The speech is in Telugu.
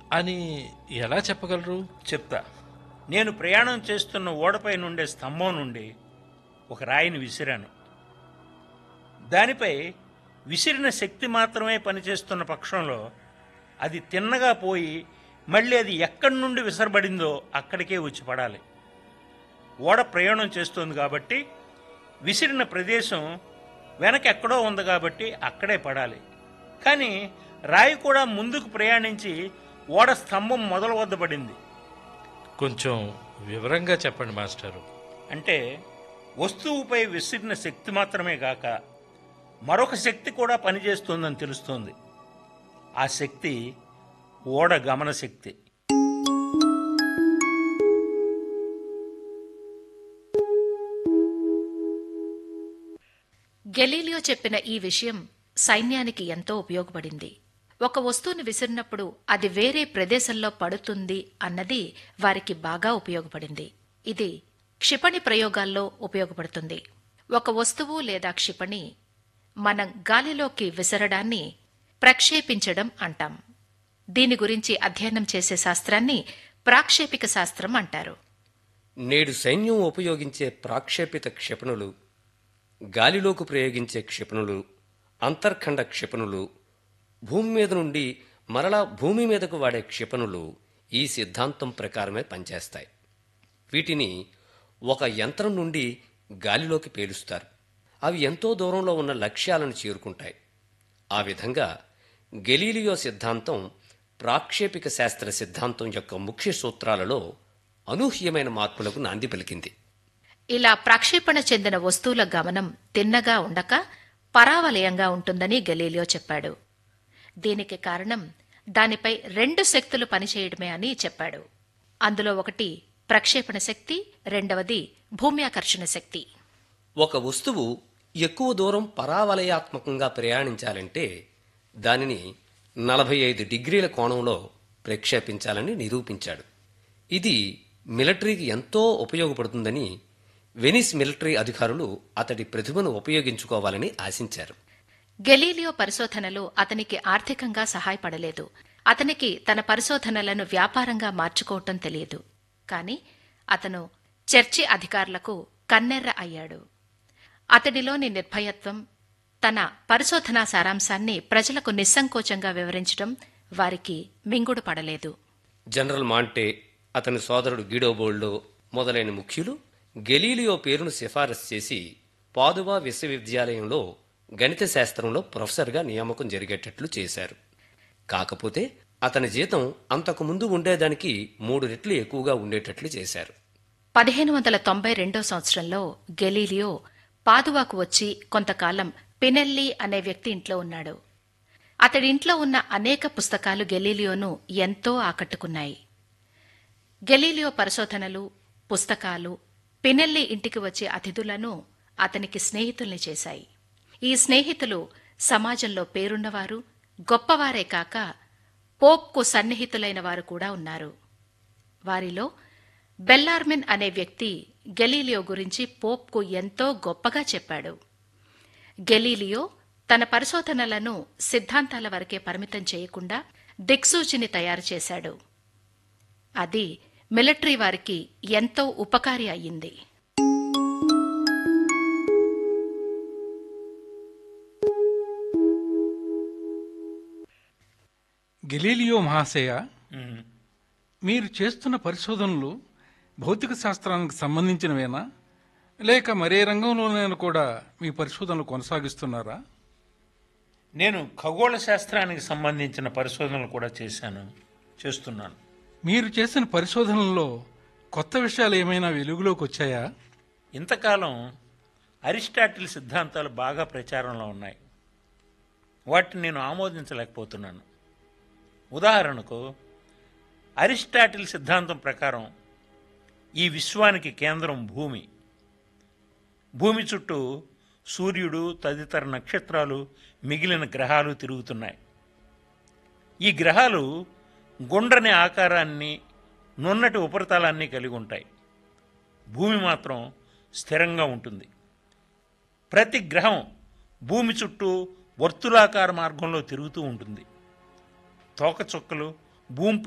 అని ఎలా చెప్పగలరు చెప్తా నేను ప్రయాణం చేస్తున్న ఓడపై నుండే స్తంభం నుండి ఒక రాయిని విసిరాను దానిపై విసిరిన శక్తి మాత్రమే పనిచేస్తున్న పక్షంలో అది తిన్నగా పోయి మళ్ళీ అది ఎక్కడి నుండి విసరబడిందో అక్కడికే వచ్చి పడాలి ఓడ ప్రయాణం చేస్తోంది కాబట్టి విసిరిన ప్రదేశం వెనక ఎక్కడో ఉంది కాబట్టి అక్కడే పడాలి కానీ రాయి కూడా ముందుకు ప్రయాణించి ఓడ స్తంభం మొదల వద్ద పడింది కొంచెం వివరంగా చెప్పండి మాస్టారు అంటే వస్తువుపై విసిరిన శక్తి మాత్రమే గాక మరొక శక్తి కూడా పనిచేస్తోందని తెలుస్తోంది ఆ శక్తి ఓడ గమన శక్తి గెలీలియో చెప్పిన ఈ విషయం సైన్యానికి ఎంతో ఉపయోగపడింది ఒక వస్తువును విసిరినప్పుడు అది వేరే ప్రదేశంలో పడుతుంది అన్నది వారికి బాగా ఉపయోగపడింది ఇది క్షిపణి ప్రయోగాల్లో ఉపయోగపడుతుంది ఒక వస్తువు లేదా క్షిపణి మనం గాలిలోకి విసరడాన్ని ప్రక్షేపించడం అంటాం దీని గురించి అధ్యయనం చేసే శాస్త్రాన్ని ప్రాక్షేపిక శాస్త్రం అంటారు నేడు సైన్యం ఉపయోగించే ప్రాక్షేపిత క్షిపణులు గాలిలోకి ప్రయోగించే క్షిపణులు అంతర్ఖండ క్షిపణులు భూమి మీద నుండి మరలా భూమి మీదకు వాడే క్షిపణులు ఈ సిద్ధాంతం ప్రకారమే పనిచేస్తాయి వీటిని ఒక యంత్రం నుండి గాలిలోకి పేలుస్తారు అవి ఎంతో దూరంలో ఉన్న లక్ష్యాలను చేరుకుంటాయి ఆ విధంగా గెలీలియో సిద్ధాంతం ప్రాక్షేపిక శాస్త్ర సిద్ధాంతం యొక్క ముఖ్య సూత్రాలలో అనూహ్యమైన మార్పులకు నాంది పలికింది ఇలా ప్రక్షేపణ చెందిన వస్తువుల గమనం తిన్నగా ఉండక పరావలయంగా ఉంటుందని గలీలియో చెప్పాడు దీనికి కారణం దానిపై రెండు శక్తులు పనిచేయడమే అని చెప్పాడు అందులో ఒకటి ప్రక్షేపణ శక్తి రెండవది భూమ్యాకర్షణ శక్తి ఒక వస్తువు ఎక్కువ దూరం పరావలయాత్మకంగా ప్రయాణించాలంటే దానిని నలభై ఐదు డిగ్రీల కోణంలో ప్రక్షేపించాలని నిరూపించాడు ఇది మిలిటరీకి ఎంతో ఉపయోగపడుతుందని వెనిస్ మిలిటరీ అధికారులు అతడి ప్రతిభను ఉపయోగించుకోవాలని ఆశించారు గెలీలియో పరిశోధనలు అతనికి ఆర్థికంగా సహాయపడలేదు అతనికి తన పరిశోధనలను వ్యాపారంగా మార్చుకోవటం తెలియదు కాని అతను చర్చి అధికారులకు కన్నెర్ర అయ్యాడు అతడిలోని నిర్భయత్వం తన పరిశోధనా సారాంశాన్ని ప్రజలకు నిస్సంకోచంగా వివరించడం వారికి మింగుడు పడలేదు జనరల్ మాంటే అతని సోదరుడు గిడోబోల్డో మొదలైన ముఖ్యులు గెలీలియో పేరును సిఫారసు చేసి పాదువా విశ్వవిద్యాలయంలో గణిత శాస్త్రంలో ప్రొఫెసర్గా నియామకం జరిగేటట్లు చేశారు కాకపోతే అతని జీతం అంతకు ముందు ఉండేదానికి మూడు రెట్లు ఎక్కువగా ఉండేటట్లు చేశారు పదిహేను వందల తొంభై రెండో సంవత్సరంలో గెలీలియో పాదువాకు వచ్చి కొంతకాలం పినెల్లి అనే వ్యక్తి ఇంట్లో ఉన్నాడు అతడి ఇంట్లో ఉన్న అనేక పుస్తకాలు గెలీలియోను ఎంతో ఆకట్టుకున్నాయి గెలీలియో పరిశోధనలు పుస్తకాలు పినెల్లి ఇంటికి వచ్చే అతిథులను అతనికి స్నేహితుల్ని చేశాయి ఈ స్నేహితులు సమాజంలో పేరున్నవారు గొప్పవారే కాక పోప్కు సన్నిహితులైన వారు కూడా ఉన్నారు వారిలో బెల్లార్మిన్ అనే వ్యక్తి గెలీలియో గురించి పోప్కు ఎంతో గొప్పగా చెప్పాడు గెలీలియో తన పరిశోధనలను సిద్ధాంతాల వరకే పరిమితం చేయకుండా దిక్సూచిని తయారు చేశాడు అది మిలిటరీ వారికి ఎంతో ఉపకారి అయ్యింది గెలీలియో మహాశయ ఉమ్. మీరు చేస్తున్న పరిశోధనలు భౌతిక శాస్త్రానికి సంబంధించినవేనా లేక మరే రంగంలోనైనా కూడా మీ పరిశోధనలు కొనసాగిస్తున్నారా నేను ఖగోళ శాస్త్రానికి సంబంధించిన పరిశోధనలు కూడా చేశాను చేస్తున్నాను మీరు చేసిన పరిశోధనల్లో కొత్త విషయాలు ఏమైనా వెలుగులోకి వచ్చాయా ఇంతకాలం అరిస్టాటిల్ సిద్ధాంతాలు బాగా ప్రచారంలో ఉన్నాయి వాటిని నేను ఆమోదించలేకపోతున్నాను ఉదాహరణకు అరిస్టాటిల్ సిద్ధాంతం ప్రకారం ఈ విశ్వానికి కేంద్రం భూమి భూమి చుట్టూ సూర్యుడు తదితర నక్షత్రాలు మిగిలిన గ్రహాలు తిరుగుతున్నాయి ఈ గ్రహాలు గుండ్రని ఆకారాన్ని నున్నటి ఉపరితలాన్ని కలిగి ఉంటాయి భూమి మాత్రం స్థిరంగా ఉంటుంది ప్రతి గ్రహం భూమి చుట్టూ వర్తులాకార మార్గంలో తిరుగుతూ ఉంటుంది తోకచుక్కలు భూమిపై